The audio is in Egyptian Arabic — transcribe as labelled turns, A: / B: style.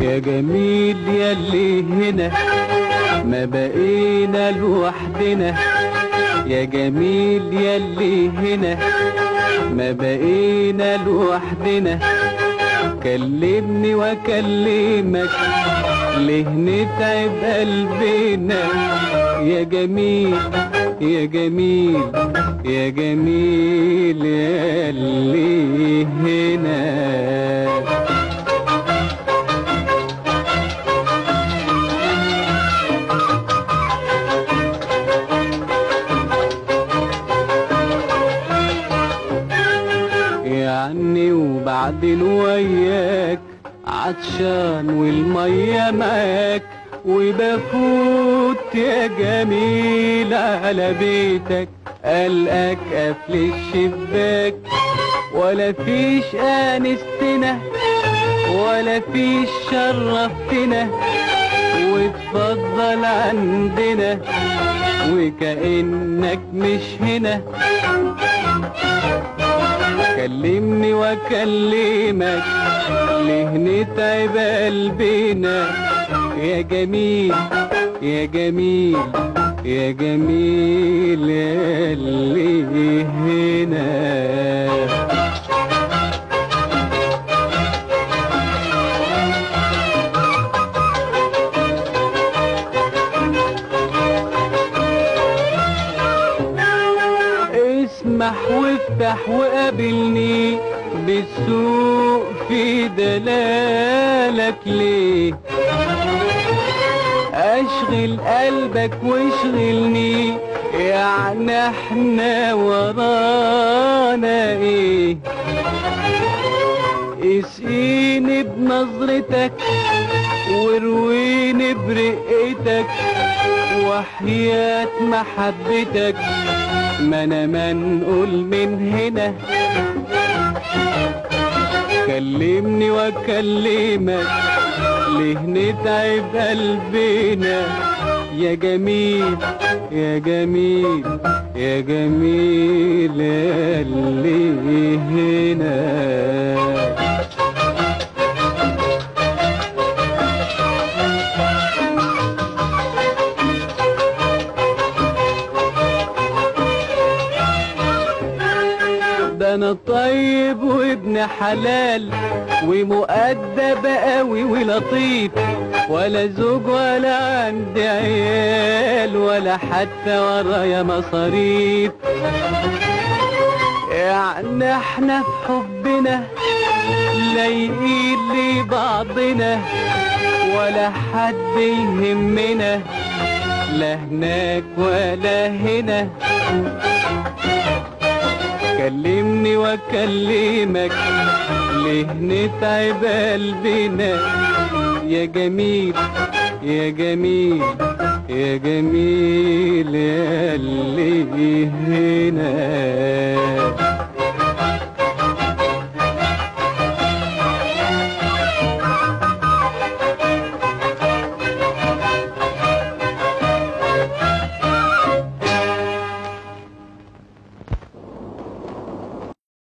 A: يا جميل ياللي هنا ما بقينا لوحدنا يا جميل ياللي هنا ما بقينا لوحدنا كلمني واكلمك ليه نتعب قلبنا يا جميل يا جميل يا جميل ياللي هنا يعني وبعدين وياك عطشان والمية معاك وبفوت يا جميل على بيتك قلقك قفل الشباك ولا فيش آنستنا ولا فيش شرفتنا وتفضل عندنا وكأنك مش هنا كلمني واكلمك ليه نتعب قلبنا يا جميل يا جميل يا جميل يا اللي هنا اسمح وافتح وقابلني بالسوق في دلالك ليه اشغل قلبك واشغلني يعني احنا ورانا ايه اسقيني بنظرتك ورويني برقتك وحياة محبتك ما انا منقول من هنا كلمني واكلمك ليه نتعب قلبنا يا جميل يا جميل يا جميل يا اللي هنا ده انا طيب وابن حلال ومؤدب قوي ولطيف ولا زوج ولا عندي عيال ولا حتى ورايا مصاريف يعني احنا في حبنا لايقين لبعضنا ولا حد يهمنا لا هناك ولا هنا كلمني واكلمك ليه نتعب قلبنا يا جميل يا جميل يا جميل يا اللي هنا